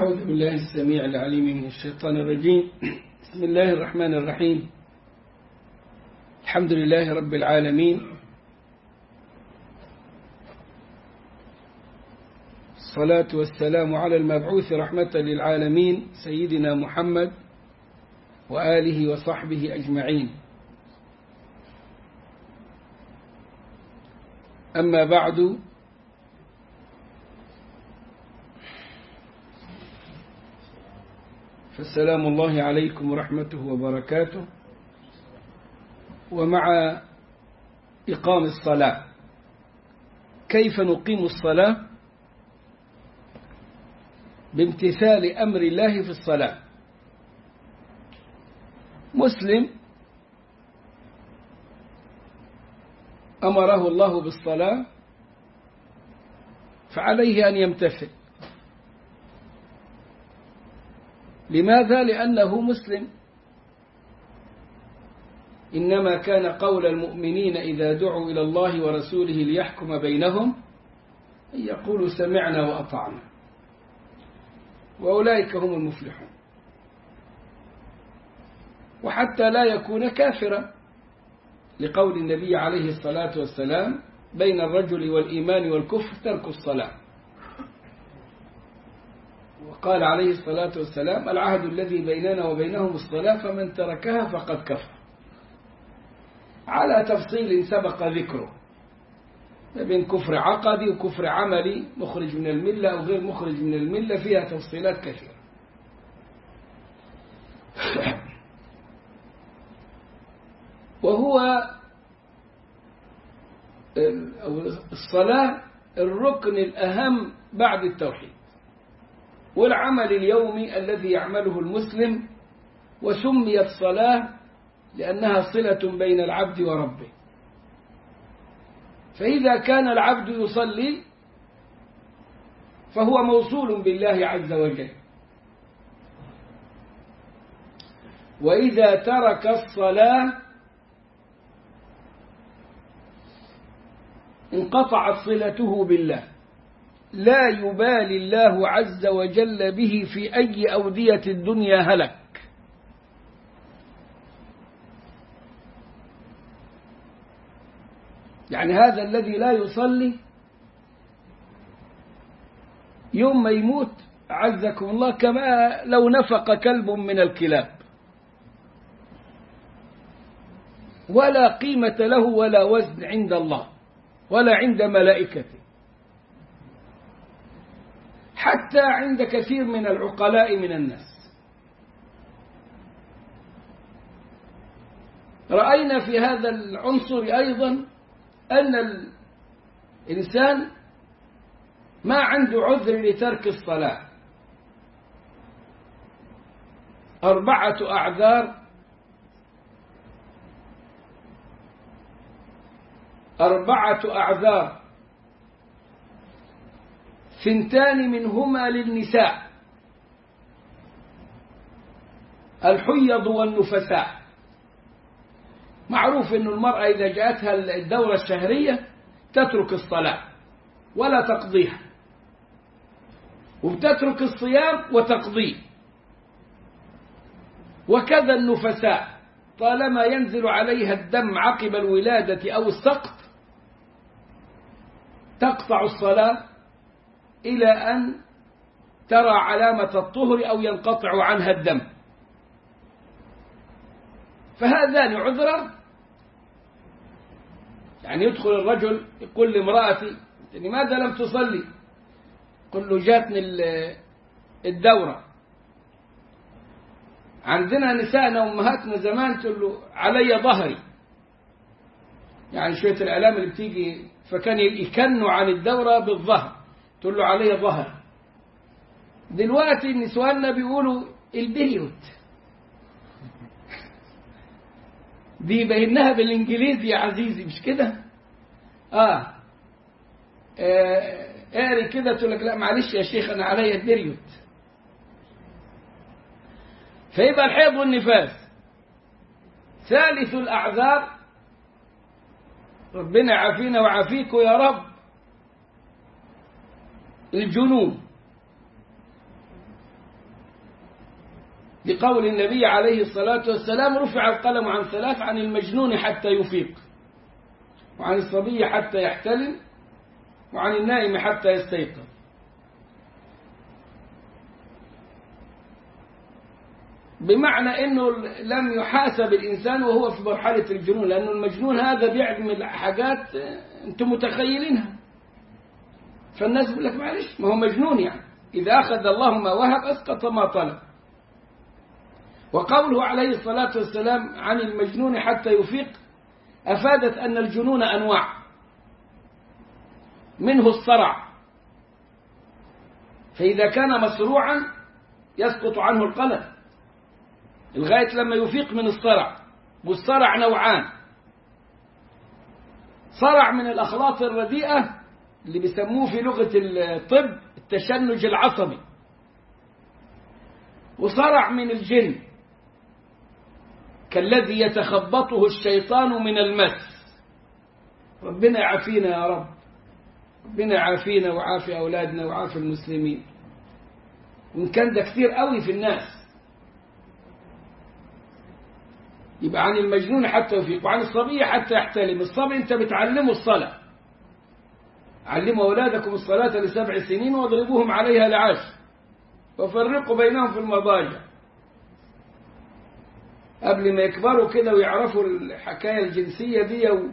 أعوذ بالله السميع العليم من الشيطان الرجيم بسم الله الرحمن الرحيم الحمد لله رب العالمين الصلاة والسلام على المبعوث رحمة للعالمين سيدنا محمد وآله وصحبه أجمعين أما بعد فالسلام الله عليكم ورحمته وبركاته ومع إقام الصلاة كيف نقيم الصلاة بامتثال أمر الله في الصلاة مسلم أمره الله بالصلاة فعليه أن يمتثل لماذا؟ لأنه مسلم إنما كان قول المؤمنين إذا دعوا إلى الله ورسوله ليحكم بينهم أن يقولوا سمعنا وأطعنا وأولئك هم المفلحون وحتى لا يكون كافرا لقول النبي عليه الصلاة والسلام بين الرجل والإيمان والكفر ترك الصلاة وقال عليه الصلاة والسلام العهد الذي بيننا وبينهم الصلاة فمن تركها فقد كفر على تفصيل سبق ذكره بين كفر عقدي وكفر عملي مخرج من الملة أو غير مخرج من الملة فيها تفصيلات كثيرة وهو الصلاة الركن الأهم بعد التوحيد والعمل اليومي الذي يعمله المسلم وسميت صلاة لأنها صلة بين العبد وربه فإذا كان العبد يصلي فهو موصول بالله عز وجل وإذا ترك الصلاة انقطعت صلته بالله لا يبالي الله عز وجل به في أي أودية الدنيا هلك يعني هذا الذي لا يصلي يوم ما يموت عزكم الله كما لو نفق كلب من الكلاب ولا قيمة له ولا وزن عند الله ولا عند ملائكته حتى عند كثير من العقلاء من الناس رأينا في هذا العنصر أيضا أن الإنسان ما عنده عذر لترك الصلاة أربعة أعذار أربعة أعذار ثنتان منهما للنساء الحيض والنفساء معروف أن المرأة إذا جاءتها الدورة الشهرية تترك الصلاة ولا تقضيها وبتترك الصيام وتقضيه وكذا النفساء طالما ينزل عليها الدم عقب الولادة أو السقط تقطع الصلاة إلى أن ترى علامة الطهر أو ينقطع عنها الدم فهذان عذرا يعني يدخل الرجل يقول لامرأتي لماذا لم تصلي قل له جاتني الدورة عندنا نسائنا وامهاتنا زمان تقول له علي ظهري يعني شوية الآلام اللي بتيجي فكان يكنوا عن الدورة بالظهر تقول له علي ظهر دلوقتي نسواننا بيقولوا البريوت دي بينها بالانجليزي يا عزيزي مش كده اه قاري آه. كده تقول لك لا معلش يا شيخ انا عليا البريوت فيبقى الحيض والنفاس ثالث الاعذار ربنا يعافينا ويعافيكم يا رب الجنون لقول النبي عليه الصلاة والسلام رفع القلم عن ثلاث عن المجنون حتى يفيق وعن الصبي حتى يحتلم وعن النائم حتى يستيقظ بمعنى انه لم يحاسب الانسان وهو في مرحله الجنون لانه المجنون هذا بيعمل حاجات انتم متخيلينها فالناس بيقول لك معلش ما هو مجنون يعني اذا اخذ الله ما وهب اسقط ما طلب وقوله عليه الصلاه والسلام عن المجنون حتى يفيق افادت ان الجنون انواع منه الصرع فاذا كان مسروعا يسقط عنه القلم لغاية لما يفيق من الصرع والصرع نوعان صرع من الأخلاط الرديئة اللي بيسموه في لغة الطب التشنج العصبي وصرع من الجن كالذي يتخبطه الشيطان من المس ربنا يعافينا يا رب ربنا يعافينا وعافي أولادنا وعافي المسلمين وإن كان ده كتير قوي في الناس يبقى عن المجنون حتى يفيق وعن الصبي حتى يحتلم الصبي انت بتعلمه الصلاة علموا أولادكم الصلاة لسبع سنين واضربوهم عليها لعشر وفرقوا بينهم في المضاجع قبل ما يكبروا كده ويعرفوا الحكاية الجنسية دي و...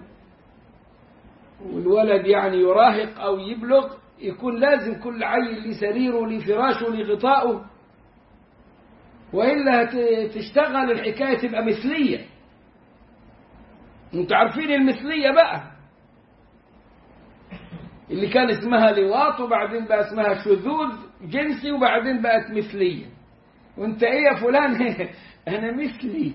والولد يعني يراهق أو يبلغ يكون لازم كل عيل لسريره لفراشه لغطائه وإلا تشتغل الحكاية تبقى مثلية انتوا عارفين المثلية بقى اللي كان اسمها لواط وبعدين بقى اسمها شذوذ جنسي وبعدين بقت مثلية وانت ايه يا فلان انا مثلي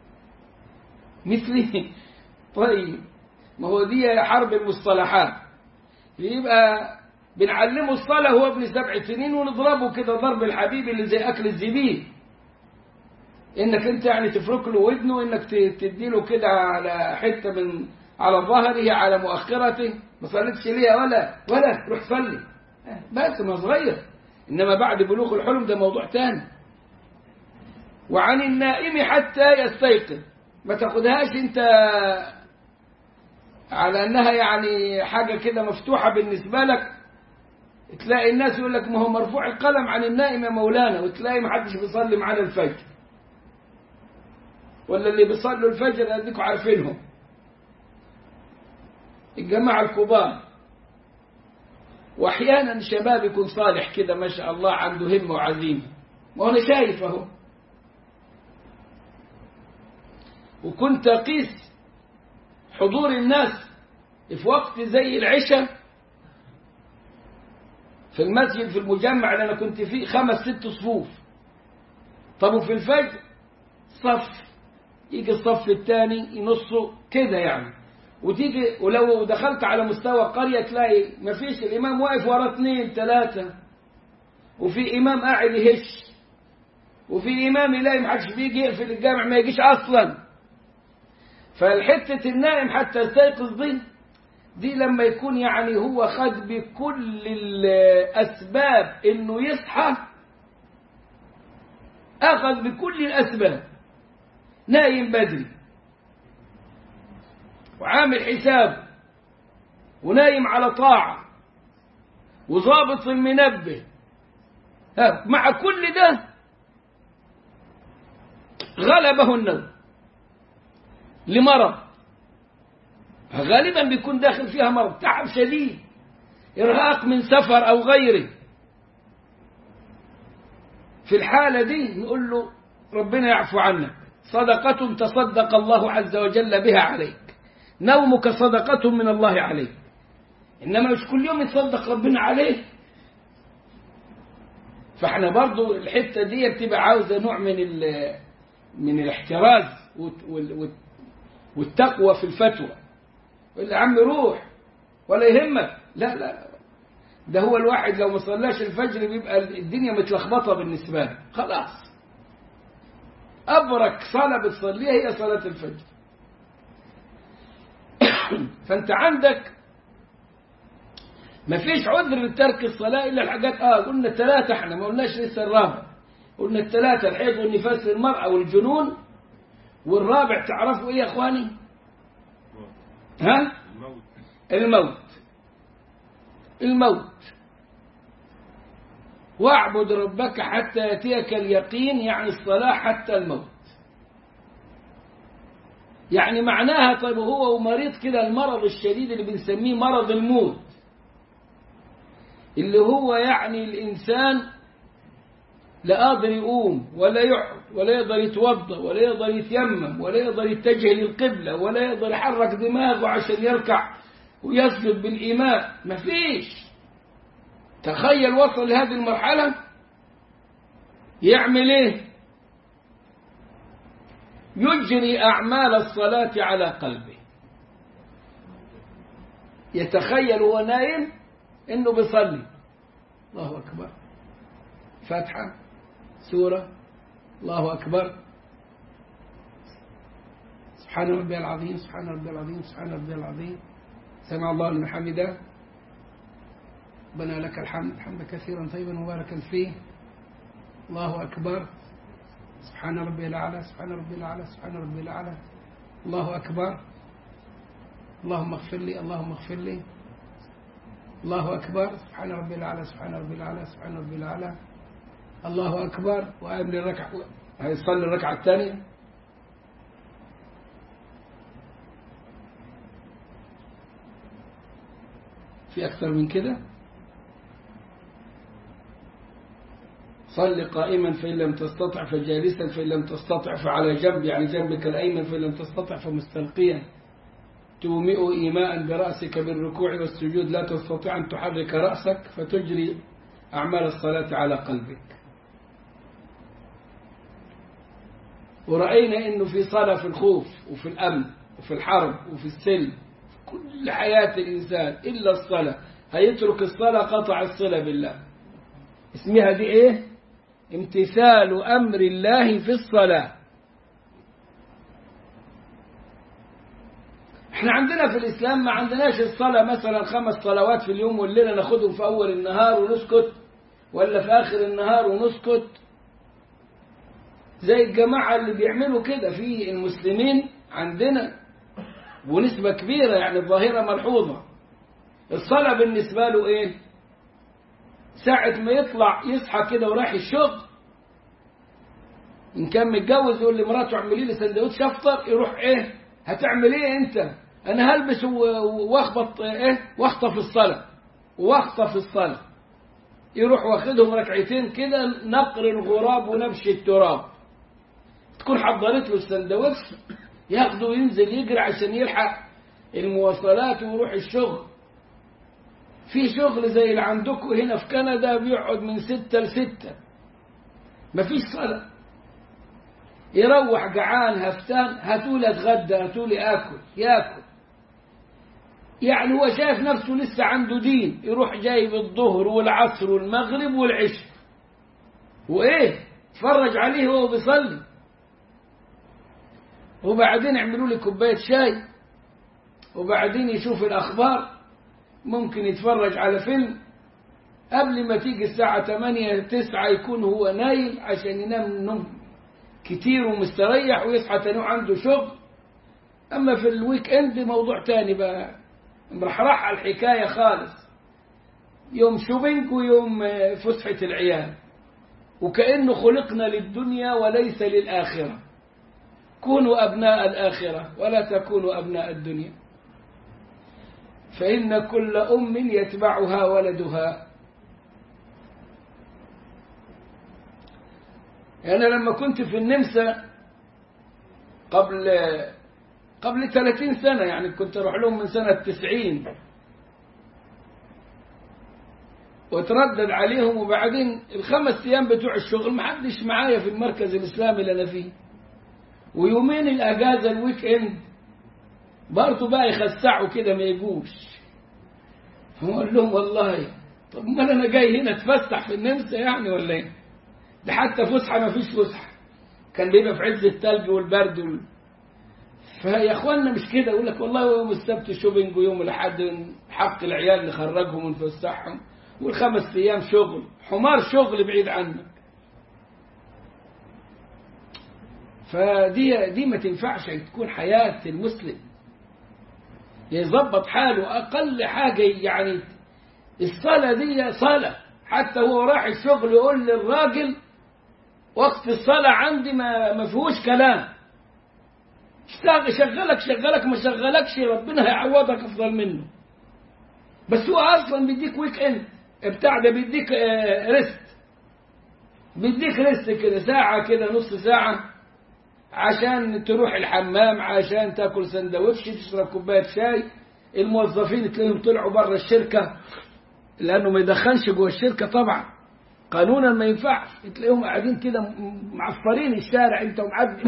مثلي طيب ما هو دي حرب المصطلحات يبقى بنعلمه الصلاة هو ابن سبع سنين ونضربه كده ضرب الحبيب اللي زي أكل الزبيب انك انت يعني تفرك له ودنه انك تديله كده على حته من على ظهره على مؤخرته ما صليتش ليه ولا ولا روح صلي بس ما صغير انما بعد بلوغ الحلم ده موضوع تاني وعن النائم حتى يستيقظ ما تاخدهاش انت على انها يعني حاجه كده مفتوحه بالنسبه لك تلاقي الناس يقول لك ما هو مرفوع القلم عن النائم يا مولانا وتلاقي ما حدش بيصلي معانا الفجر ولا اللي بيصلوا الفجر اديكم عارفينهم الجماعة الكبار واحيانا شباب يكون صالح كده ما شاء الله عنده همة وعزيمة وانا شايف اهو وكنت اقيس حضور الناس في وقت زي العشاء في المسجد في المجمع اللي انا كنت فيه خمس ست صفوف طب وفي الفجر صف يجي الصف الثاني ينصه كده يعني وتيجي ولو دخلت على مستوى قرية تلاقي ما فيش الإمام واقف ورا اثنين ثلاثة وفي إمام قاعد يهش وفي إمام يلاقي محدش بيجي يقفل الجامع ما يجيش أصلا فالحتة النائم حتى يستيقظ دي دي لما يكون يعني هو خد بكل الأسباب إنه يصحى أخذ بكل الأسباب نايم بدري وعامل حساب ونايم على طاعة وظابط المنبه مع كل ده غلبه النوم لمرض غالبا بيكون داخل فيها مرض تعب شديد إرهاق من سفر أو غيره في الحالة دي نقول له ربنا يعفو عنك صدقة تصدق الله عز وجل بها عليك نومك صدقة من الله عليك إنما مش كل يوم يتصدق ربنا عليه فاحنا برضو الحتة دي بتبقى عاوزة نوع من من الاحتراز والتقوى في الفتوى يقول يا عم روح ولا يهمك لا لا ده هو الواحد لو ما صلاش الفجر بيبقى الدنيا متلخبطة بالنسبة له خلاص أبرك صلاة بتصليها هي صلاة الفجر فأنت عندك ما فيش عذر لترك الصلاة إلا الحاجات آه قلنا ثلاثة احنا ما قلناش لسه الرابع قلنا الثلاثة الحيض والنفاس للمرأة والجنون والرابع تعرفوا ايه يا اخواني ها الموت الموت الموت واعبد ربك حتى يأتيك اليقين يعني الصلاة حتى الموت يعني معناها طيب هو مريض كده المرض الشديد اللي بنسميه مرض الموت اللي هو يعني الإنسان لا قادر يقوم ولا يقعد ولا يقدر يتوضا ولا يقدر يتيمم ولا يقدر يتجه للقبلة ولا يقدر يحرك دماغه عشان يركع ويسجد بالإيمان مفيش تخيل وصل لهذه المرحلة يعمل ايه يجري أعمال الصلاة على قلبه يتخيل وهو نايم انه بيصلي الله أكبر فاتحة سورة الله أكبر سبحان ربي العظيم سبحان ربي العظيم سبحان ربي العظيم سمع الله لمن حمده ربنا لك الحمد حمدا كثيرا طيبا مباركا فيه الله أكبر سبحان ربي الأعلى سبحان ربي الأعلى سبحان ربي الأعلى الله أكبر اللهم اغفر لي اللهم اغفر لي الله أكبر سبحان ربي الأعلى سبحان ربي الأعلى سبحان ربي الأعلى الله أكبر وقام للركعة هيصلي الركعة الثانية في أكثر من كده صل قائما فإن لم تستطع فجالسا فإن لم تستطع فعلى جنب يعني جنبك الأيمن فإن لم تستطع فمستلقيا تومئ إيماء برأسك بالركوع والسجود لا تستطيع أن تحرك رأسك فتجري أعمال الصلاة على قلبك ورأينا أنه في صلاة في الخوف وفي الأمن وفي الحرب وفي السلم في كل حياة الإنسان إلا الصلاة هيترك الصلاة قطع الصلة بالله اسمها دي إيه امتثال أمر الله في الصلاة احنا عندنا في الإسلام ما عندناش الصلاة مثلا خمس صلوات في اليوم والليلة ناخدهم في أول النهار ونسكت ولا في آخر النهار ونسكت زي الجماعة اللي بيعملوا كده في المسلمين عندنا ونسبة كبيرة يعني ظاهرة ملحوظة الصلاة بالنسبة له ايه ساعة ما يطلع يصحى كده ورايح الشغل إن كان متجوز يقول لمراته اعملي لي سندوتش افطر يروح ايه هتعمل ايه انت انا هلبس واخبط ايه واخطف الصلاة واخطف الصلاة يروح واخدهم ركعتين كده نقر الغراب ونبش التراب تكون حضرت له السندوتش ياخده وينزل يجري عشان يلحق المواصلات ويروح الشغل في شغل زي اللي عندكم هنا في كندا بيقعد من ستة لستة مفيش صلاة يروح جعان هفتان هاتولي اتغدى هاتولي اكل ياكل يعني هو شايف نفسه لسه عنده دين يروح جايب الظهر والعصر والمغرب والعشاء وايه اتفرج عليه وهو بيصلي وبعدين يعملوا لي كوبايه شاي وبعدين يشوف الاخبار ممكن يتفرج على فيلم قبل ما تيجي الساعة 8 9 يكون هو نايم عشان ينام نوم كتير ومستريح ويصحى تاني عنده شغل أما في الويك إند موضوع تاني بقى مرحرح على الحكاية خالص يوم شوبينج ويوم فسحة العيال وكأنه خلقنا للدنيا وليس للآخرة كونوا أبناء الآخرة ولا تكونوا أبناء الدنيا فإن كل أم يتبعها ولدها أنا لما كنت في النمسا قبل قبل 30 سنة يعني كنت أروح لهم من سنة 90 وتردد عليهم وبعدين الخمس أيام بتوع الشغل ما حدش معايا في المركز الإسلامي اللي أنا فيه ويومين الأجازة الويك إند برضه بقى يخسعوا كده ما يجوش فقول لهم والله طب ما انا جاي هنا اتفسح في النمسا يعني ولا ايه ده حتى فسحه ما فيش فسحه كان بيبقى في عز الثلج والبرد وال... فيا اخوانا مش كده يقول لك والله يوم السبت شوبينج ويوم الاحد حق العيال نخرجهم ونفسحهم والخمس ايام شغل حمار شغل بعيد عنك فدي دي ما تنفعش تكون حياة المسلم يظبط حاله أقل حاجة يعني الصلاة دي صلاة حتى هو راح الشغل يقول للراجل وقت الصلاة عندي ما ما فيهوش كلام اشتغل شغلك شغلك ما شغلكش ربنا هيعوضك أفضل منه بس هو أصلا بيديك ويك إند بتاع ده بيديك آه ريست بيديك ريست كده ساعة كده نص ساعة عشان تروح الحمام عشان تاكل سندوتش تشرب كوباية شاي الموظفين تلاقيهم طلعوا بره الشركة لأنه ما يدخنش جوه الشركة طبعا قانونا ما ينفعش تلاقيهم قاعدين كده معفرين الشارع انت ومعدي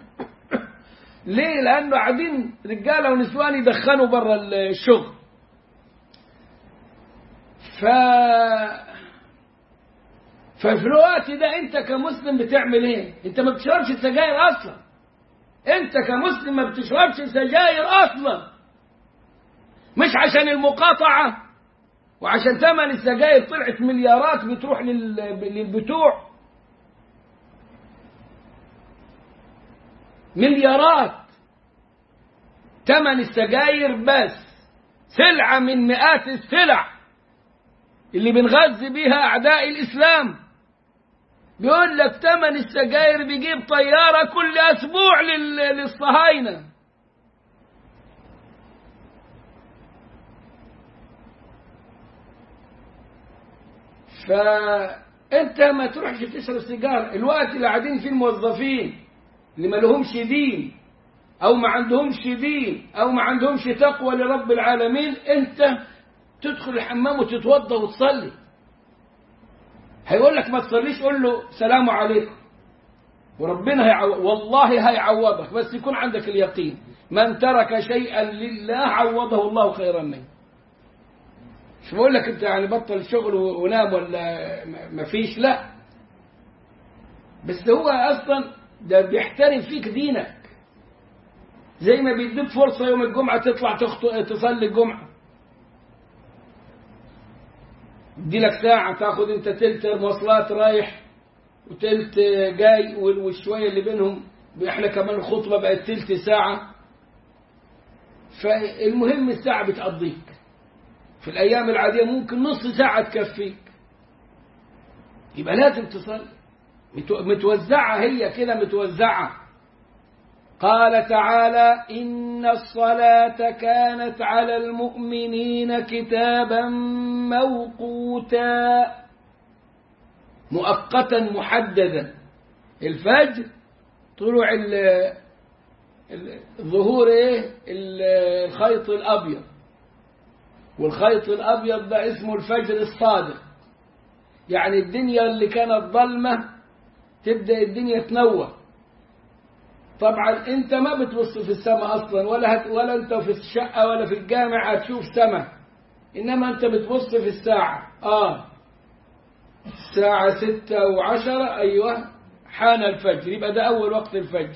ليه؟ لأنه قاعدين رجالة ونسوان يدخنوا بره الشغل ف ففي الوقت ده انت كمسلم بتعمل ايه انت ما بتشربش سجاير اصلا انت كمسلم ما بتشربش سجاير اصلا مش عشان المقاطعة وعشان ثمن السجاير طلعت مليارات بتروح للبتوع مليارات ثمن السجاير بس سلعة من مئات السلع اللي بنغذي بيها أعداء الإسلام بيقول لك ثمن السجاير بيجيب طيارة كل أسبوع للصهاينة فأنت ما تروحش تشرب سيجارة الوقت اللي قاعدين فيه الموظفين اللي ما لهمش دين أو ما عندهمش دين أو ما عندهمش تقوى لرب العالمين أنت تدخل الحمام وتتوضى وتصلي هيقول لك ما تصليش قول له سلام عليكم وربنا هيعوض والله هيعوضك بس يكون عندك اليقين من ترك شيئا لله عوضه الله خيرا منه مش بقول لك انت يعني بطل شغل ونام ولا ما فيش لا بس هو اصلا ده بيحترم فيك دينك زي ما بيديك فرصه يوم الجمعه تطلع تخطو تصلي الجمعه دي لك ساعة تاخد انت تلت مواصلات رايح وتلت جاي والشوية اللي بينهم احنا كمان الخطبة بقت تلت ساعة فالمهم الساعة بتقضيك في الأيام العادية ممكن نص ساعة تكفيك يبقى لازم تصلي متوزعة هي كده متوزعة قال تعالى إن الصلاة كانت على المؤمنين كتابا موقوتا مؤقتا محددا الفجر طلوع الظهور ايه الخيط الابيض والخيط الابيض ده اسمه الفجر الصادق يعني الدنيا اللي كانت ظلمه تبدا الدنيا تنور طبعا انت ما بتبص في السماء اصلا ولا هت ولا انت في الشقه ولا في الجامع هتشوف سماء انما انت بتبص في الساعه اه الساعه ستة وعشرة ايوه حان الفجر يبقى ده اول وقت الفجر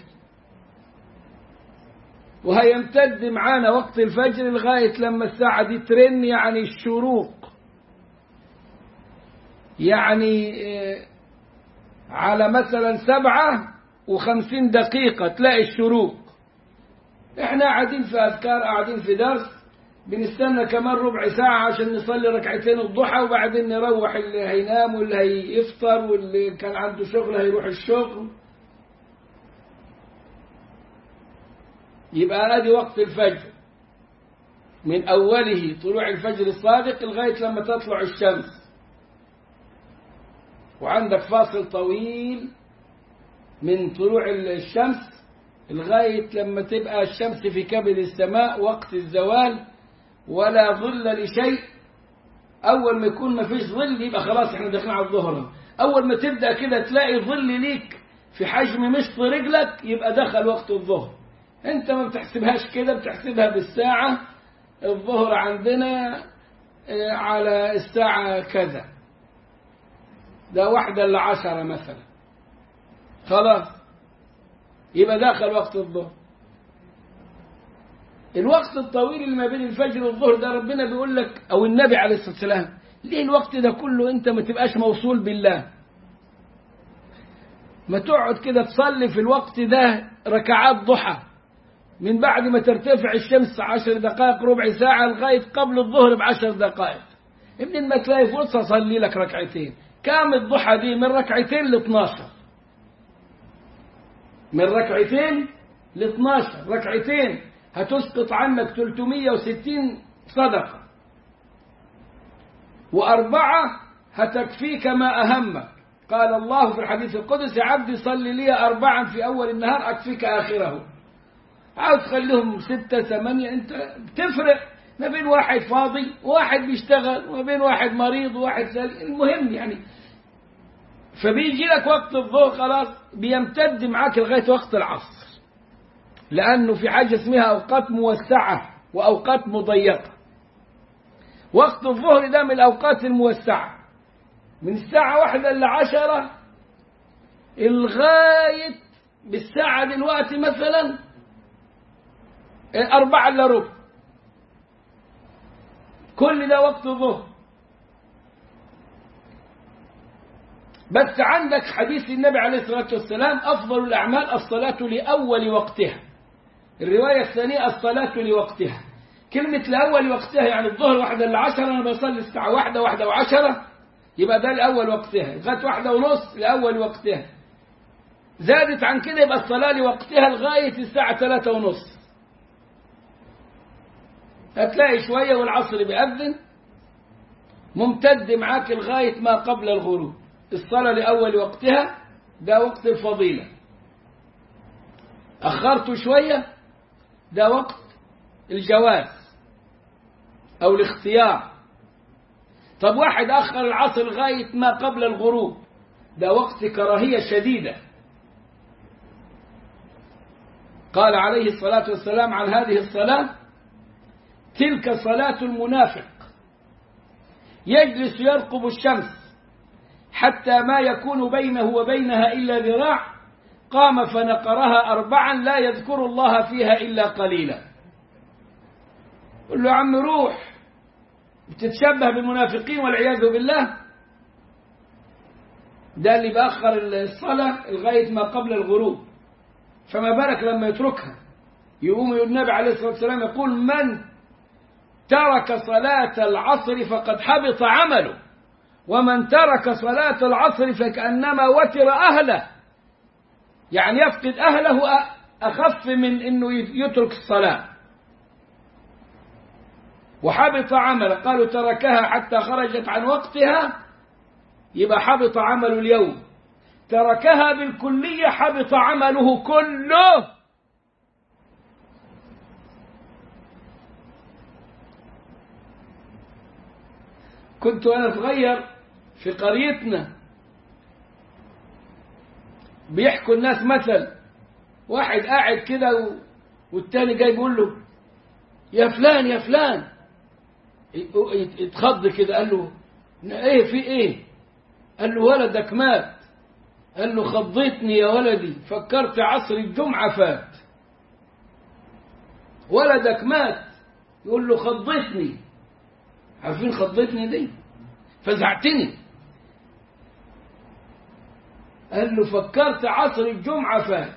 وهيمتد معانا وقت الفجر لغايه لما الساعه دي ترن يعني الشروق يعني على مثلا سبعه وخمسين دقيقة تلاقي الشروق احنا قاعدين في أذكار قاعدين في درس بنستنى كمان ربع ساعة عشان نصلي ركعتين الضحى وبعدين نروح اللي هينام واللي هيفطر واللي كان عنده شغل هيروح الشغل يبقى ادي وقت الفجر من أوله طلوع الفجر الصادق لغاية لما تطلع الشمس وعندك فاصل طويل من طلوع الشمس لغاية لما تبقى الشمس في كبد السماء وقت الزوال ولا ظل لشيء أول ما يكون ما فيش ظل يبقى خلاص احنا داخلين على الظهر أول ما تبدأ كده تلاقي ظل ليك في حجم مشط رجلك يبقى دخل وقت الظهر انت ما بتحسبهاش كده بتحسبها بالساعة الظهر عندنا على الساعة كذا ده واحدة لعشرة مثلا خلاص يبقى دخل وقت الظهر الوقت الطويل اللي ما بين الفجر والظهر ده ربنا بيقول لك او النبي عليه الصلاه والسلام ليه الوقت ده كله انت ما تبقاش موصول بالله ما تقعد كده تصلي في الوقت ده ركعات ضحى من بعد ما ترتفع الشمس عشر دقائق ربع ساعة لغاية قبل الظهر بعشر دقائق ابن ما تلاقي فرصة صلي لك ركعتين كام الضحى دي من ركعتين ل 12 من ركعتين ل 12 ركعتين هتسقط عنك 360 صدقة وأربعة هتكفيك ما أهمك قال الله في الحديث القدسي عبدي صلي لي أربعا في أول النهار أكفيك آخره عاوز تخليهم ستة ثمانية أنت بتفرق ما بين واحد فاضي وواحد بيشتغل وما بين واحد مريض وواحد سالي المهم يعني فبيجي لك وقت الظهر خلاص بيمتد معاك لغاية وقت العصر لأنه في حاجة اسمها أوقات موسعة وأوقات مضيقة وقت الظهر ده من الأوقات الموسعة من الساعة واحدة إلى عشرة لغاية بالساعة دلوقتي مثلا أربعة إلا ربع كل ده وقت الظهر بس عندك حديث النبي عليه الصلاة والسلام أفضل الأعمال الصلاة لأول وقتها الرواية الثانية الصلاة لوقتها كلمة لأول وقتها يعني الظهر واحدة إلا عشرة أنا بصلي الساعة واحدة واحدة وعشرة يبقى ده لأول وقتها لغاية واحدة ونص لأول وقتها زادت عن كده يبقى الصلاة لوقتها لغاية الساعة ثلاثة ونص هتلاقي شوية والعصر بيأذن ممتد معاك لغاية ما قبل الغروب الصلاة لأول وقتها ده وقت الفضيلة أخرته شوية ده وقت الجواز أو الاختيار طب واحد أخر العصر لغاية ما قبل الغروب ده وقت كراهية شديدة قال عليه الصلاة والسلام عن هذه الصلاة تلك صلاة المنافق يجلس يرقب الشمس حتى ما يكون بينه وبينها إلا ذراع قام فنقرها أربعا لا يذكر الله فيها إلا قليلا قل له يا عم روح بتتشبه بالمنافقين والعياذ بالله ده اللي بأخر الصلاة لغاية ما قبل الغروب فما بالك لما يتركها يقوم النبي عليه الصلاة والسلام يقول من ترك صلاة العصر فقد حبط عمله ومن ترك صلاة العصر فكأنما وتر أهله يعني يفقد أهله أخف من أنه يترك الصلاة وحبط عمله قالوا تركها حتى خرجت عن وقتها يبقى حبط عمل اليوم تركها بالكلية حبط عمله كله كنت وأنا صغير في قريتنا بيحكوا الناس مثل واحد قاعد كده والتاني جاي يقول له يا فلان يا فلان يتخض كده قال له ايه في ايه قال له ولدك مات قال له خضيتني يا ولدي فكرت عصر الجمعة فات ولدك مات يقول له خضيتني عارفين خضيتني دي فزعتني قال له فكرت عصر الجمعة فات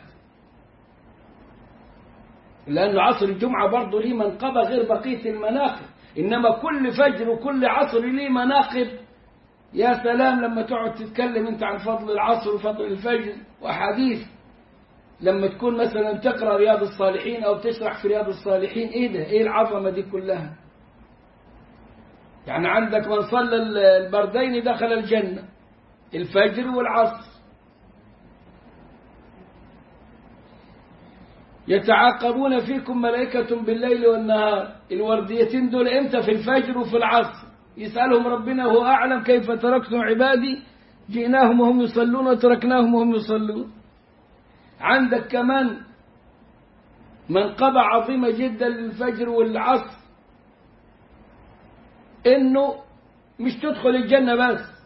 لأن عصر الجمعة برضه ليه منقبة غير بقية المناقب إنما كل فجر وكل عصر ليه مناقب يا سلام لما تقعد تتكلم أنت عن فضل العصر وفضل الفجر وأحاديث لما تكون مثلا تقرأ رياض الصالحين أو تشرح في رياض الصالحين إيه ده إيه العظمة دي كلها يعني عندك من صلى البردين دخل الجنة الفجر والعصر يتعاقبون فيكم ملائكة بالليل والنهار الورديتين دول امتى في الفجر وفي العصر يسألهم ربنا هو أعلم كيف تركتم عبادي جئناهم وهم يصلون وتركناهم وهم يصلون عندك كمان منقبة عظيمة جدا للفجر والعصر انه مش تدخل الجنة بس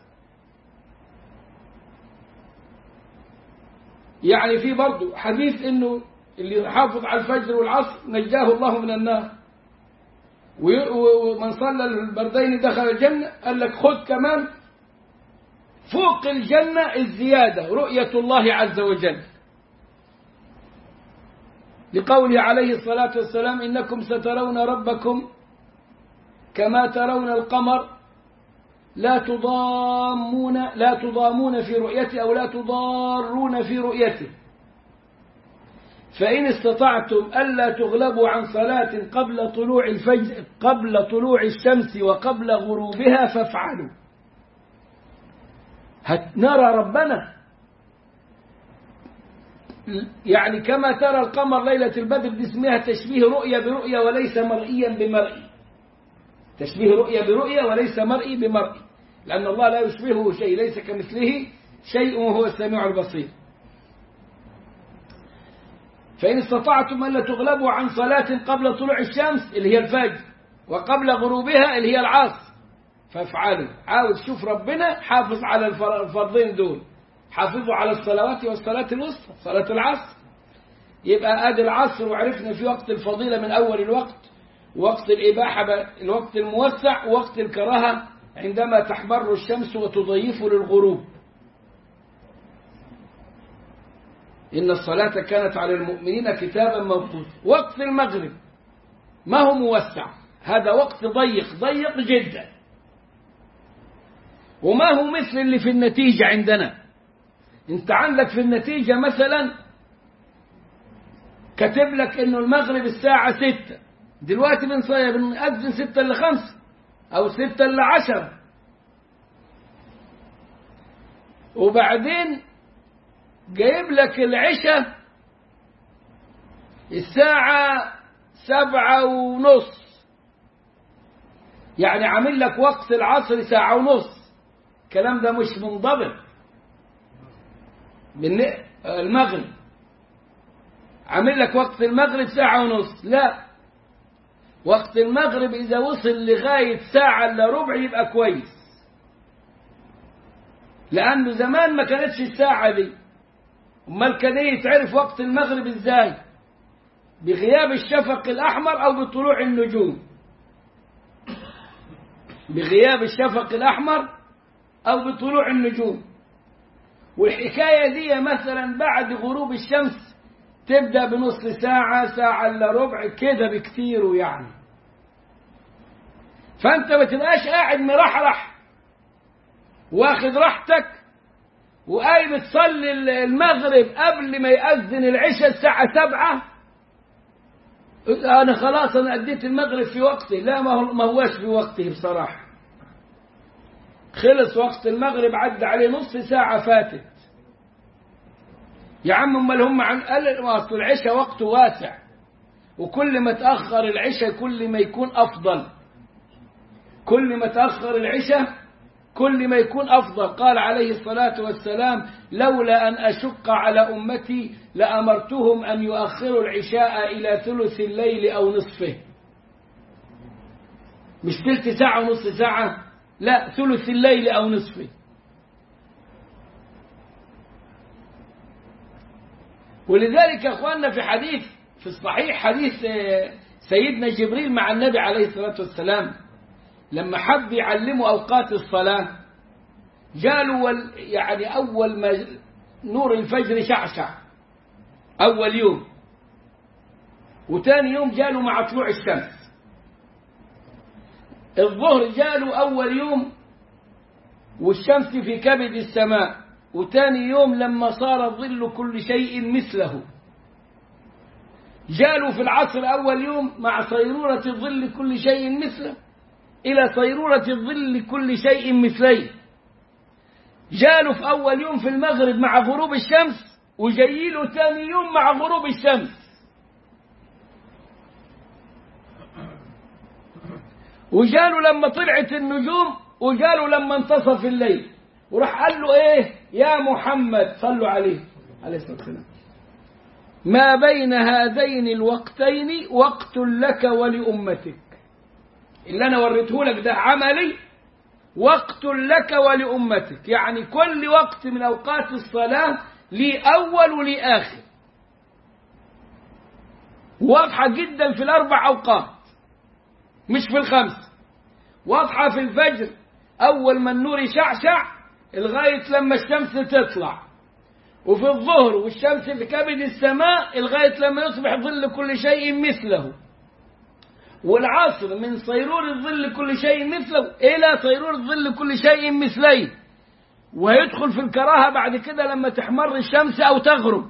يعني في برضه حديث انه اللي حافظ على الفجر والعصر نجاه الله من النار ومن صلى البردين دخل الجنة قال لك خذ كمان فوق الجنة الزيادة رؤية الله عز وجل لقوله عليه الصلاة والسلام إنكم سترون ربكم كما ترون القمر لا تضامون لا تضامون في رؤيته أو لا تضارون في رؤيته فإن استطعتم ألا تغلبوا عن صلاة قبل طلوع الفجر قبل طلوع الشمس وقبل غروبها فافعلوا نرى ربنا يعني كما ترى القمر ليلة البدر دي اسمها تشبيه رؤية برؤية وليس مرئيا بمرئي تشبيه رؤية برؤية وليس مرئي بمرئي لأن الله لا يشبهه شيء ليس كمثله شيء وهو السميع البصير فإن استطعتم ألا تغلبوا عن صلاة قبل طلوع الشمس اللي هي الفجر وقبل غروبها اللي هي العصر فافعلوا عاوز شوف ربنا حافظ على الفرضين دول حافظوا على الصلوات والصلاة الوسطى صلاة العصر يبقى ادي العصر وعرفنا في وقت الفضيلة من أول الوقت وقت الإباحة الوقت الموسع ووقت الكراهة عندما تحمر الشمس وتضيف للغروب إن الصلاة كانت على المؤمنين كتابا موقوتا وقت المغرب ما هو موسع هذا وقت ضيق ضيق جدا وما هو مثل اللي في النتيجة عندنا انت عندك في النتيجة مثلا كاتب لك انه المغرب الساعة ستة دلوقتي بنأذن ستة لخمسة او ستة لعشرة وبعدين جايب لك العشاء الساعة سبعة ونص يعني عامل لك وقت العصر ساعة ونص الكلام ده مش منضبط المغرب عامل لك وقت المغرب ساعة ونص لا وقت المغرب إذا وصل لغاية ساعة إلا ربع يبقى كويس لأنه زمان ما كانتش الساعة دي أمال كان إيه يتعرف وقت المغرب إزاي بغياب الشفق الأحمر أو بطلوع النجوم بغياب الشفق الأحمر أو بطلوع النجوم والحكاية دي مثلا بعد غروب الشمس تبدأ بنص ساعة ساعة إلا ربع كده بكتير يعني فأنت ما تبقاش قاعد مرحرح واخد راحتك وقايم تصلي المغرب قبل ما يأذن العشاء الساعة سبعة أنا خلاص أنا أديت المغرب في وقتي لا ما, هو ما هواش في وقته بصراحة خلص وقت المغرب عدى عليه نص ساعة فاتت يا عم امال هم عن قال اصل العشاء وقته واسع وكل ما تأخر العشاء كل ما يكون أفضل كل ما تأخر العشاء كل ما يكون أفضل قال عليه الصلاة والسلام لولا أن أشق على أمتي لأمرتهم أن يؤخروا العشاء إلى ثلث الليل أو نصفه مش ثلث ساعة ونص ساعة لا ثلث الليل أو نصفه ولذلك يا أخواننا في حديث في الصحيح حديث سيدنا جبريل مع النبي عليه الصلاة والسلام لما حب يعلموا أوقات الصلاة جالوا يعني أول ما نور الفجر شعشع أول يوم وتاني يوم جالوا مع طلوع الشمس الظهر جالوا أول يوم والشمس في كبد السماء وتاني يوم لما صار ظل كل شيء مثله جالوا في العصر أول يوم مع صيرورة ظل كل شيء مثله إلى صيرورة الظل كل شيء مثليه جالوا في أول يوم في المغرب مع غروب الشمس وجيلوا ثاني يوم مع غروب الشمس وجالوا لما طلعت النجوم وجالوا لما انتصف الليل وراح قال له ايه يا محمد صلوا عليه عليه الصلاة والسلام ما بين هذين الوقتين وقت لك ولأمتك اللي أنا وريته لك ده عملي وقت لك ولأمتك يعني كل وقت من أوقات الصلاة لي أول ولي آخر واضحة جدا في الأربع أوقات مش في الخمس واضحة في الفجر أول ما النور يشعشع لغاية لما الشمس تطلع وفي الظهر والشمس في كبد السماء لغاية لما يصبح ظل كل شيء مثله والعصر من صيرور الظل كل شيء مثله إلى صيرور ظل كل شيء مثليه ويدخل في الكراهة بعد كده لما تحمر الشمس أو تغرب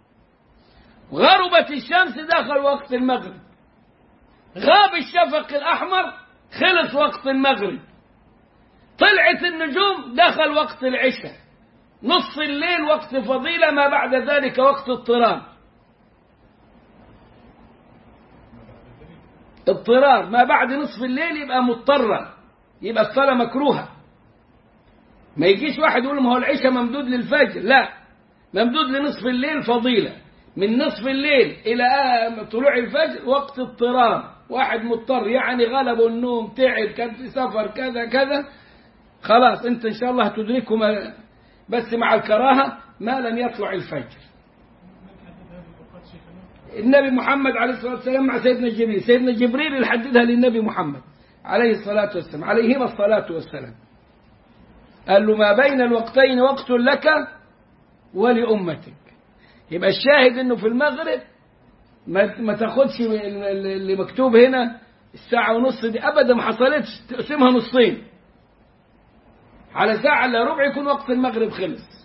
غربت الشمس دخل وقت المغرب غاب الشفق الأحمر خلص وقت المغرب طلعت النجوم دخل وقت العشاء نصف الليل وقت فضيلة ما بعد ذلك وقت اضطرار اضطرار ما بعد نصف الليل يبقى مضطرا يبقى الصلاة مكروهة ما يجيش واحد يقول ما هو العشاء ممدود للفجر لا ممدود لنصف الليل فضيلة من نصف الليل إلى طلوع الفجر وقت اضطرار واحد مضطر يعني غلبه النوم تعب كان في سفر كذا كذا خلاص انت ان شاء الله هتدركه ما بس مع الكراهة ما لم يطلع الفجر النبي محمد عليه الصلاة والسلام مع سيدنا جبريل سيدنا جبريل اللي حددها للنبي محمد عليه الصلاة والسلام عليهما الصلاة والسلام قال له ما بين الوقتين وقت لك ولأمتك يبقى الشاهد انه في المغرب ما, ما تاخدش اللي مكتوب هنا الساعة ونص دي ابدا ما حصلتش تقسمها نصين على ساعة الا ربع يكون وقت المغرب خلص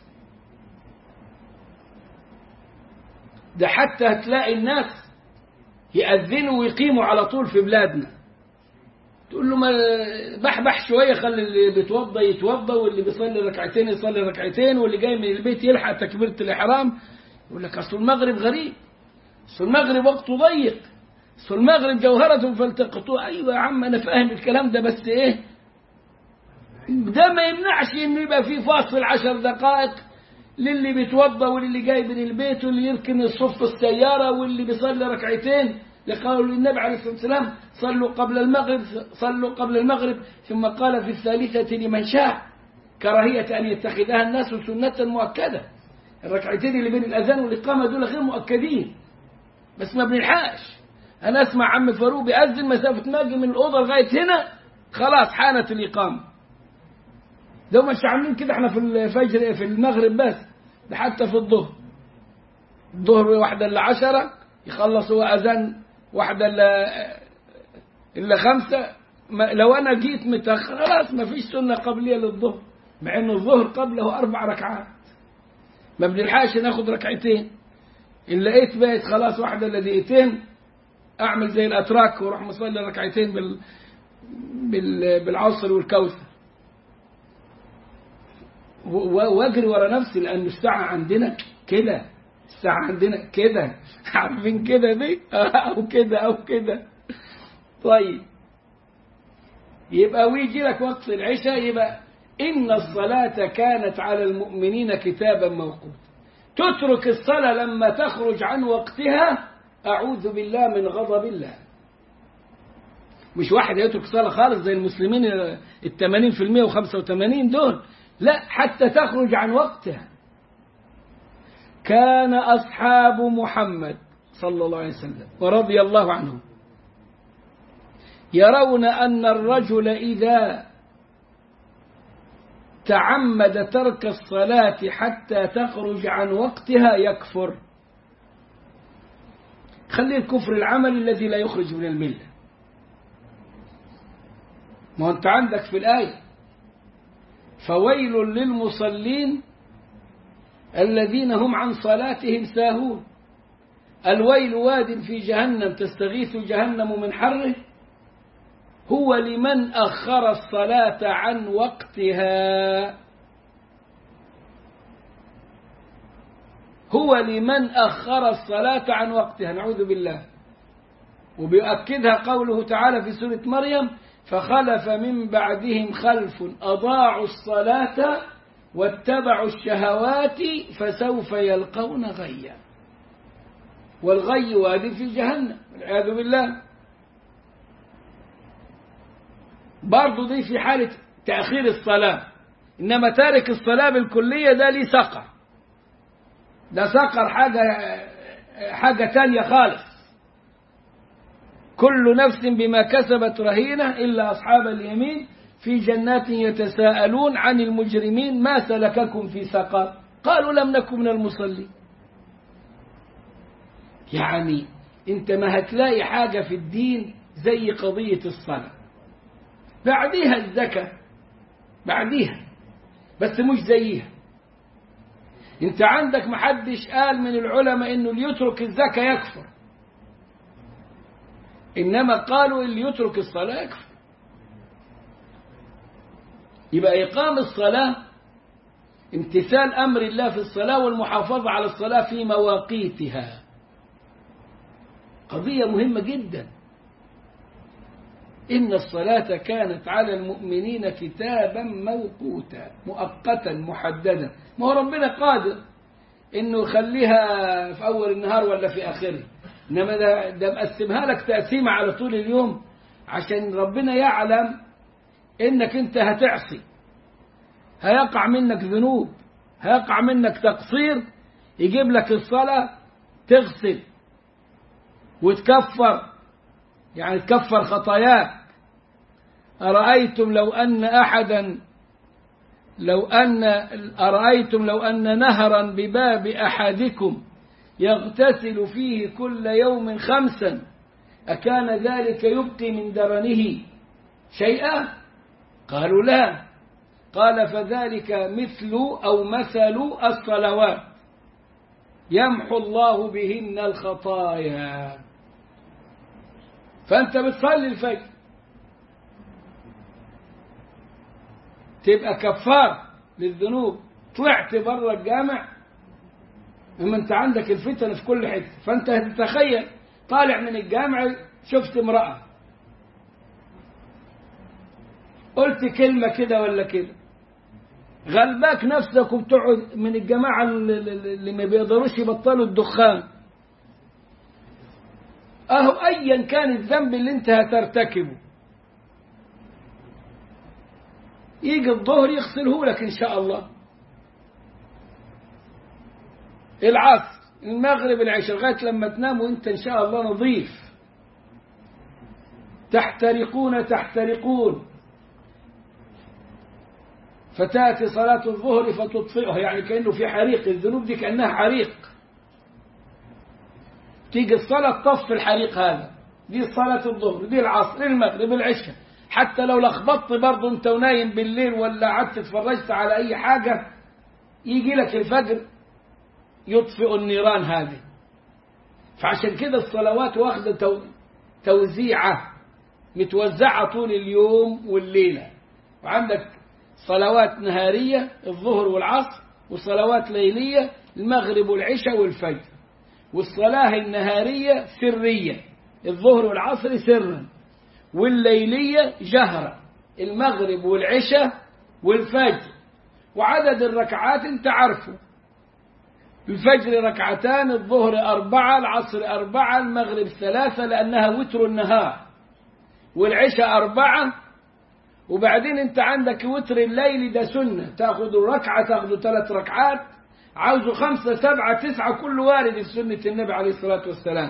ده حتى هتلاقي الناس يأذنوا ويقيموا على طول في بلادنا تقول له ما بحبح شوية خلي اللي بيتوضى يتوضى واللي بيصلي ركعتين يصلي ركعتين واللي جاي من البيت يلحق تكبيرة الإحرام يقول لك أصل المغرب غريب أصل المغرب وقته ضيق أصل المغرب جوهرة فالتقطوها أيوة يا عم أنا فاهم الكلام ده بس إيه ده ما يمنعش إنه يبقى في فاصل عشر دقائق للي بيتوضى واللي جاي من البيت واللي يركن الصف السيارة واللي بيصلي ركعتين لقول النبي عليه الصلاة والسلام صلوا قبل المغرب صلوا قبل المغرب ثم قال في الثالثة لمن شاء كراهية أن يتخذها الناس سنة مؤكدة الركعتين اللي بين الأذان والإقامة دول غير مؤكدين بس ما بنلحقش أنا أسمع عم فاروق بيأذن مسافة ناجي من الأوضة لغاية هنا خلاص حانت الإقامة ده مش عاملين كده احنا في الفجر في المغرب بس ده حتى في الظهر الظهر واحدة إلا عشرة يخلص هو أذان واحدة إلا إلا خمسة لو أنا جيت متأخر خلاص ما فيش سنة قبلية للظهر مع إن الظهر قبله أربع ركعات ما بنلحقش ناخد ركعتين إن لقيت بقت خلاص واحدة إلا دقيقتين أعمل زي الأتراك وأروح مصلي ركعتين بال... بال... بالعصر والكوثر واجري ورا نفسي لأن الساعة عندنا كده الساعة عندنا كده عارفين كده دي أو كده أو كده طيب يبقى ويجي لك وقت العشاء يبقى إن الصلاة كانت على المؤمنين كتابا موقوتا تترك الصلاة لما تخرج عن وقتها أعوذ بالله من غضب الله مش واحد يترك صلاة خالص زي المسلمين الثمانين في المية وخمسة وثمانين دول لا حتى تخرج عن وقتها كان أصحاب محمد صلى الله عليه وسلم ورضي الله عنهم يرون أن الرجل إذا تعمد ترك الصلاة حتى تخرج عن وقتها يكفر خلي الكفر العمل الذي لا يخرج من الملة ما أنت عندك في الآية فويل للمصلين الذين هم عن صلاتهم ساهون الويل واد في جهنم تستغيث جهنم من حره هو لمن أخر الصلاة عن وقتها هو لمن أخر الصلاة عن وقتها نعوذ بالله وبيؤكدها قوله تعالى في سورة مريم فخلف من بعدهم خلف أضاعوا الصلاة واتبعوا الشهوات فسوف يلقون غيا والغي واد في جهنم والعياذ بالله برضه دي في حالة تأخير الصلاة إنما تارك الصلاة بالكلية ده ليه سقر ده سقر حاجة حاجة تانية خالص كل نفس بما كسبت رهينة إلا أصحاب اليمين في جنات يتساءلون عن المجرمين ما سلككم في سقر قالوا لم نكن من المصلين يعني انت ما هتلاقي حاجة في الدين زي قضية الصلاة بعديها الزكاة بعديها بس مش زيها انت عندك محدش قال من العلماء انه اللي يترك الزكاة يكفر انما قالوا اللي يترك الصلاة يكفر يبقى إقام الصلاة امتثال أمر الله في الصلاة والمحافظة على الصلاة في مواقيتها قضية مهمة جدا إن الصلاة كانت على المؤمنين كتابا موقوتا مؤقتا محددا ما هو ربنا قادر إنه يخليها في أول النهار ولا في آخره إنما ده, ده مقسمها لك تقسيمة على طول اليوم عشان ربنا يعلم إنك أنت هتعصي هيقع منك ذنوب هيقع منك تقصير يجيب لك الصلاة تغسل وتكفر يعني تكفر خطاياك أرأيتم لو أن أحدا لو أن أرأيتم لو أن نهرا بباب أحدكم يغتسل فيه كل يوم خمسا أكان ذلك يبقي من درنه شيئا قالوا لا قال فذلك مثل أو مثل الصلوات يمحو الله بهن الخطايا فأنت بتصلي الفجر تبقى كفار للذنوب طلعت بره الجامع اما انت عندك الفتن في كل حته فانت هتتخيل طالع من الجامع شفت امراه قلت كلمه كده ولا كده غلباك نفسك وبتقعد من الجماعه اللي ما بيقدروش يبطلوا الدخان اهو ايا كان الذنب اللي انت هترتكبه يجي الظهر يغسله لك ان شاء الله العصر المغرب العشاء لغايه لما تنام وانت ان شاء الله نظيف تحترقون تحترقون فتاتي صلاه الظهر فتطفئها يعني كانه في حريق الذنوب دي كانها حريق تيجي الصلاه تطفي الحريق هذا دي صلاه الظهر دي العصر المغرب العشاء حتى لو لخبطت برضه انت ونايم بالليل ولا قعدت اتفرجت على اي حاجه يجي لك الفجر يطفئ النيران هذه فعشان كده الصلوات واخده تو... توزيعه متوزعه طول اليوم والليله وعندك صلوات نهاريه الظهر والعصر وصلوات ليليه المغرب والعشاء والفجر والصلاه النهاريه سريه الظهر والعصر سرا والليليه جهرا المغرب والعشاء والفجر وعدد الركعات انت عارفه الفجر ركعتان الظهر أربعة العصر أربعة المغرب ثلاثة لأنها وتر النهار والعشاء أربعة وبعدين أنت عندك وتر الليل ده سنة تأخذ ركعة تأخذ ثلاث ركعات عاوزوا خمسة سبعة تسعة كل وارد في سنة النبي عليه الصلاة والسلام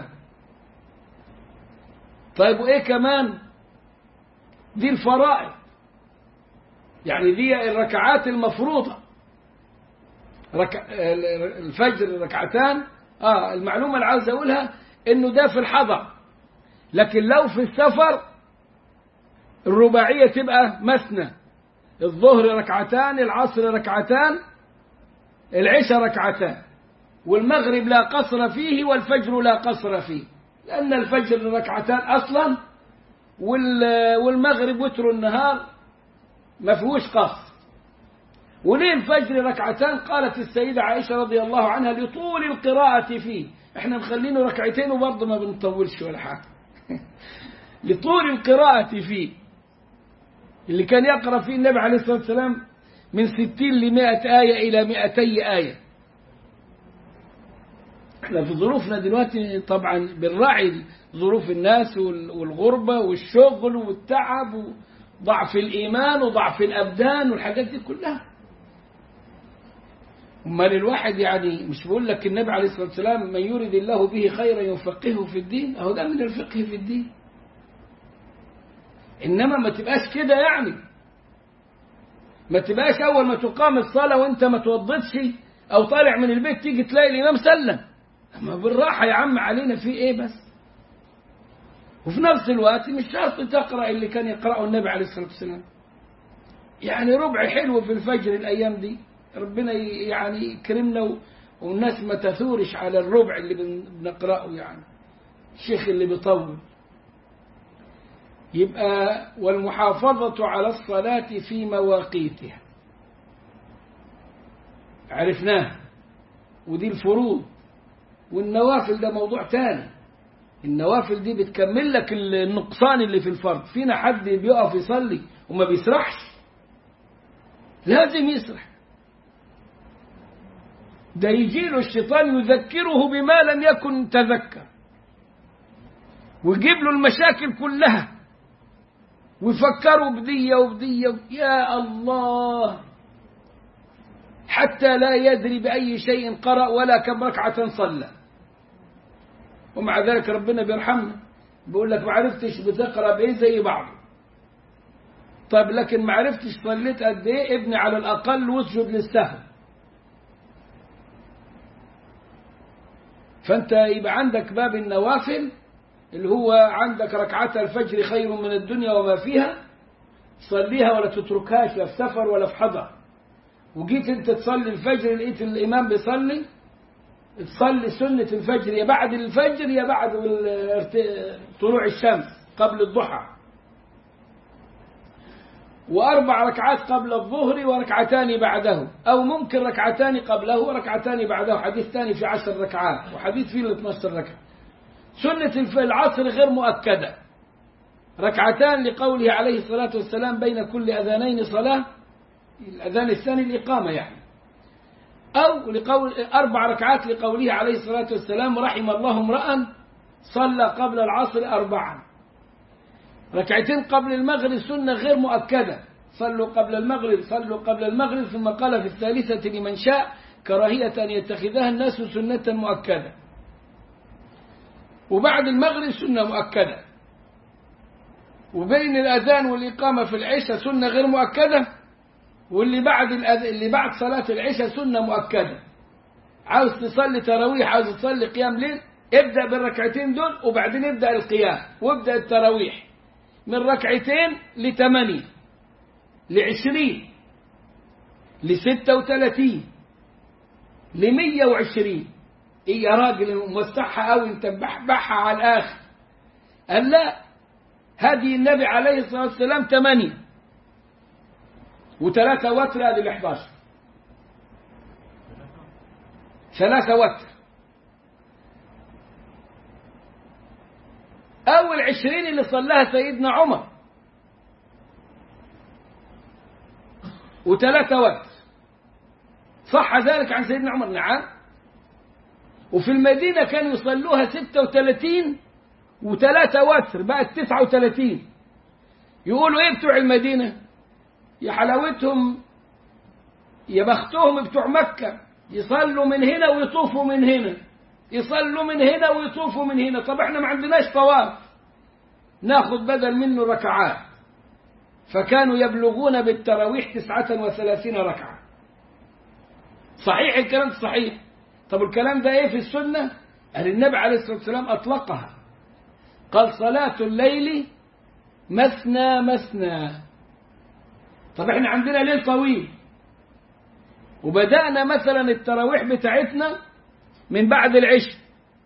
طيب وإيه كمان دي الفرائض يعني دي الركعات المفروضة ركع الفجر ركعتان اه المعلومة اللي عاوز اقولها انه ده في الحضر لكن لو في السفر الرباعية تبقى مثنى الظهر ركعتان العصر ركعتان العشاء ركعتان والمغرب لا قصر فيه والفجر لا قصر فيه لأن الفجر ركعتان أصلا والمغرب وتر النهار ما فيهوش قصر وليه الفجر ركعتان قالت السيدة عائشة رضي الله عنها لطول القراءة فيه احنا مخلينه ركعتين وبرضه ما بنطولش ولا حاجة لطول القراءة فيه اللي كان يقرأ فيه النبي عليه الصلاة والسلام من ستين لمائة آية إلى مائتي آية احنا في ظروفنا دلوقتي طبعا بنراعي ظروف الناس والغربة والشغل والتعب وضعف الإيمان وضعف الأبدان والحاجات دي كلها امال الواحد يعني مش بقول لك النبي عليه الصلاه والسلام من يرد الله به خيرا يفقهه في الدين اهو ده من الفقه في الدين انما ما تبقاش كده يعني ما تبقاش أول ما تقام الصلاة وأنت ما توضتش أو طالع من البيت تيجي تلاقي الإمام سلم أما بالراحة يا عم علينا في إيه بس وفي نفس الوقت مش شرط تقرأ اللي كان يقرأه النبي عليه الصلاة والسلام يعني ربع حلو في الفجر الأيام دي ربنا يعني يكرمنا والناس ما تثورش على الربع اللي بنقرأه يعني الشيخ اللي بيطول يبقى والمحافظة على الصلاة في مواقيتها عرفناها ودي الفروض والنوافل ده موضوع تاني النوافل دي بتكمل لك النقصان اللي في الفرض فينا حد بيقف يصلي وما بيسرحش لازم يسرح ده يجي له الشيطان يذكره بما لم يكن تذكر ويجيب له المشاكل كلها ويفكروا بدية وبدية يا الله حتى لا يدري بأي شيء قرأ ولا كم ركعة صلى ومع ذلك ربنا بيرحمنا بيقول لك ما عرفتش بتقرأ بإيه زي بعض طيب لكن ما عرفتش صليت قد إيه ابني على الأقل واسجد للسهو فأنت يبقى عندك باب النوافل اللي هو عندك ركعات الفجر خير من الدنيا وما فيها صليها ولا تتركهاش لا في سفر ولا في حضر وجيت انت تصلي الفجر لقيت الامام بيصلي تصلي سنة الفجر يا بعد الفجر يا بعد طلوع الشمس قبل الضحى وأربع ركعات قبل الظهر وركعتان بعده أو ممكن ركعتان قبله وركعتان بعده حديث ثاني في عشر ركعات وحديث فيه 12 ركعة سنة العصر غير مؤكدة ركعتان لقوله عليه الصلاة والسلام بين كل أذانين صلاة الأذان الثاني الإقامة يعني أو لقول أربع ركعات لقوله عليه الصلاة والسلام رحم الله امرأ صلى قبل العصر أربعا ركعتين قبل المغرب سنة غير مؤكدة صلوا قبل المغرب صلوا قبل المغرب ثم قال في الثالثة لمن شاء كراهية أن يتخذها الناس سنة مؤكدة وبعد المغرب سنة مؤكدة وبين الأذان والإقامة في العشاء سنة غير مؤكدة واللي بعد الأذ... اللي بعد صلاة العشاء سنة مؤكدة عاوز تصلي تراويح عاوز تصلي قيام ليل ابدأ بالركعتين دول وبعدين ابدأ القيام وابدأ التراويح من ركعتين لثمانية لعشرين لستة وثلاثين لمية وعشرين ايه يا راجل موسعها قوي انت بحبحها على الاخر قال لا هدي النبي عليه الصلاة والسلام ثمانية وثلاثة وتر هذه ال 11 ثلاثة وتر أول عشرين اللي صلاها سيدنا عمر وثلاثة وتر صح ذلك عن سيدنا عمر نعم وفي المدينة كانوا يصلوها ستة وثلاثين وثلاثة وتر بقت تسعة وثلاثين يقولوا ايه بتوع المدينة يا حلاوتهم يا بختهم بتوع مكة يصلوا من هنا ويطوفوا من هنا يصلوا من هنا ويطوفوا من هنا طب احنا ما عندناش طواف ناخد بدل منه ركعات فكانوا يبلغون بالتراويح تسعة وثلاثين ركعة صحيح الكلام صحيح طب الكلام ده ايه في السنة قال النبي عليه الصلاة والسلام أطلقها قال صلاة الليل مثنى مثنى طب احنا عندنا ليل طويل وبدأنا مثلا التراويح بتاعتنا من بعد العشاء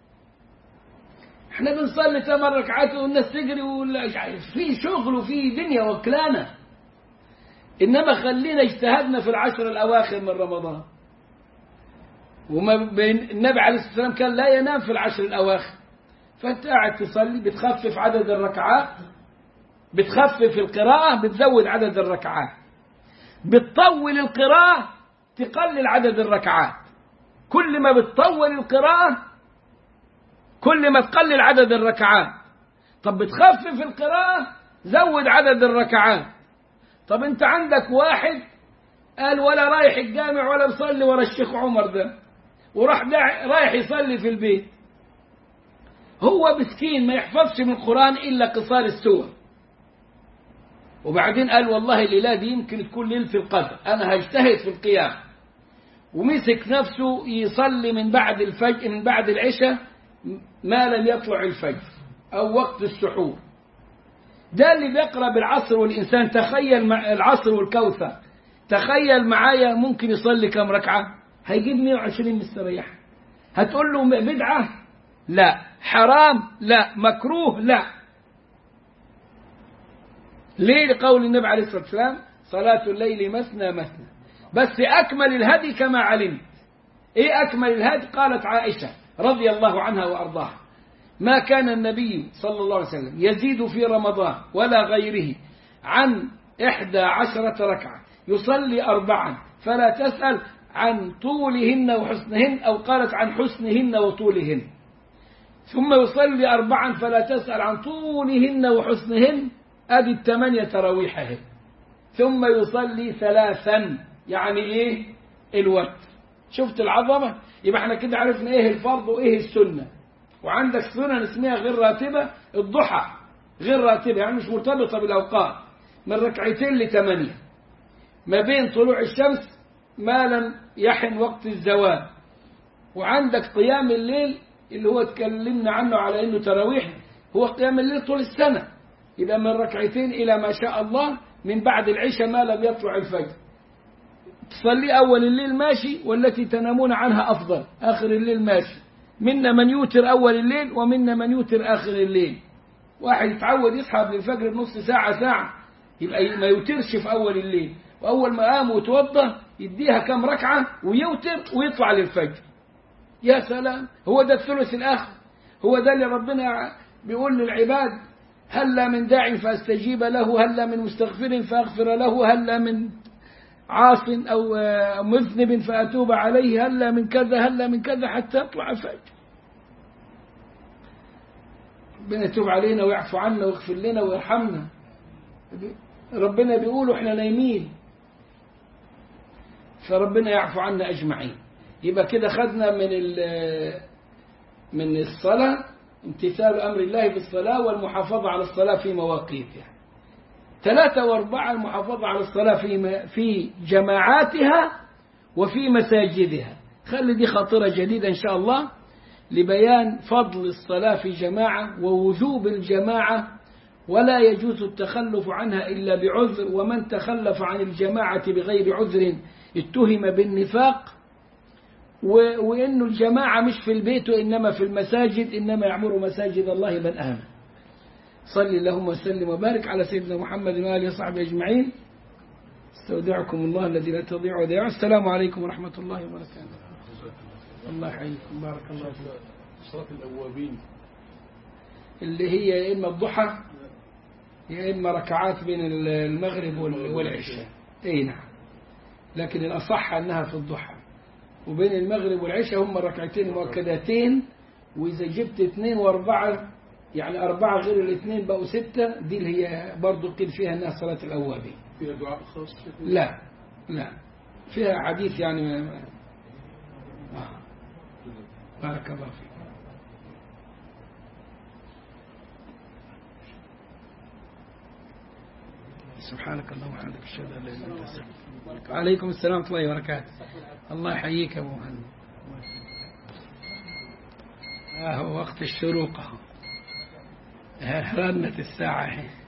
احنا بنصلي ثمان ركعات والناس تجري ولا في شغل وفي دنيا وكلانة انما خلينا اجتهدنا في العشر الاواخر من رمضان وما بين النبي عليه الصلاه والسلام كان لا ينام في العشر الاواخر فانت قاعد تصلي بتخفف عدد الركعات بتخفف القراءة بتزود عدد الركعات بتطول القراءة تقلل عدد الركعات كل ما بتطول القراءة كل ما تقلل عدد الركعات طب بتخفف القراءة زود عدد الركعات طب انت عندك واحد قال ولا رايح الجامع ولا بصلي ورا الشيخ عمر ده وراح رايح يصلي في البيت هو مسكين ما يحفظش من القرآن إلا قصار السور وبعدين قال والله الليلة دي يمكن تكون ليلة القدر أنا هجتهد في القيام ومسك نفسه يصلي من بعد الفجر من بعد العشاء ما لم يطلع الفجر أو وقت السحور ده اللي بيقرأ بالعصر والإنسان تخيل مع العصر والكوثر تخيل معايا ممكن يصلي كم ركعة هيجيب 120 مستريح هتقول له بدعة لا حرام لا مكروه لا ليه لقول النبي عليه الصلاة والسلام صلاة الليل مثنى مثنى بس أكمل الهدي كما علمت إيه أكمل الهدي قالت عائشة رضي الله عنها وأرضاها ما كان النبي صلى الله عليه وسلم يزيد في رمضان ولا غيره عن إحدى عشرة ركعة يصلي أربعا فلا تسأل عن طولهن وحسنهن أو قالت عن حسنهن وطولهن ثم يصلي أربعا فلا تسأل عن طولهن وحسنهن أدي الثمانية تراويحهن ثم يصلي ثلاثا يعني إيه الوتر شفت العظمة يبقى احنا كده عرفنا إيه الفرض وإيه السنة وعندك سنن اسمها غير راتبة الضحى غير راتبة يعني مش مرتبطة بالأوقات من ركعتين لثمانية ما بين طلوع الشمس ما لم يحن وقت الزوال وعندك قيام الليل اللي هو اتكلمنا عنه على انه تراويح هو قيام الليل طول السنة يبقى من ركعتين إلى ما شاء الله من بعد العشاء ما لم يطلع الفجر تصلي أول الليل ماشي والتي تنامون عنها أفضل آخر الليل ماشي منا من يوتر أول الليل ومنا من يوتر آخر الليل واحد يتعود يصحى قبل الفجر نص ساعة ساعة يبقى ما يوترش في أول الليل وأول ما قام وتوضى يديها كم ركعة ويوتر ويطلع للفجر يا سلام هو ده الثلث الآخر هو ده اللي ربنا بيقول للعباد هلا من داع فاستجيب له هلا من مستغفر فاغفر له هلا من عاص أو مذنب فأتوب عليه هلا من كذا هلا من كذا حتى يطلع الفجر ربنا يتوب علينا ويعفو عنا ويغفر لنا ويرحمنا ربنا بيقول احنا نايمين فربنا يعفو عنا أجمعين يبقى كده خدنا من من الصلاة امتثال أمر الله بالصلاة والمحافظة على الصلاة في مواقيتها ثلاثة وأربعة المحافظة على الصلاة في في جماعاتها وفي مساجدها خلي دي خاطرة جديدة إن شاء الله لبيان فضل الصلاة في جماعة ووجوب الجماعة ولا يجوز التخلف عنها إلا بعذر ومن تخلف عن الجماعة بغير عذر اتهم بالنفاق وإنه الجماعة مش في البيت وإنما في المساجد إنما يعمر مساجد الله من آمن صلي اللهم وسلم وبارك على سيدنا محمد وآله وصحبه أجمعين استودعكم الله الذي لا تضيع وديعه السلام عليكم ورحمة الله وبركاته الله يحييكم بارك الله فيكم صلاة الأوابين اللي هي يا إما الضحى يا إما ركعات بين المغرب والعشاء أي نعم لكن الأصح أنها في الضحى وبين المغرب والعشاء هم ركعتين مؤكدتين وإذا جبت اثنين وأربعة يعني أربعة غير الاثنين بقوا ستة دي اللي هي برضو قيل فيها أنها صلاة الأوابين فيها دعاء خاص لا لا فيها حديث يعني ما آه. بارك الله فيك سبحانك اللهم وبحمدك اشهد ان لا اله الا انت استغفرك وعليكم السلام ورحمه الله وبركاته الله يحييك يا ابو مهند آه وقت الشروق اهو رنت الساعه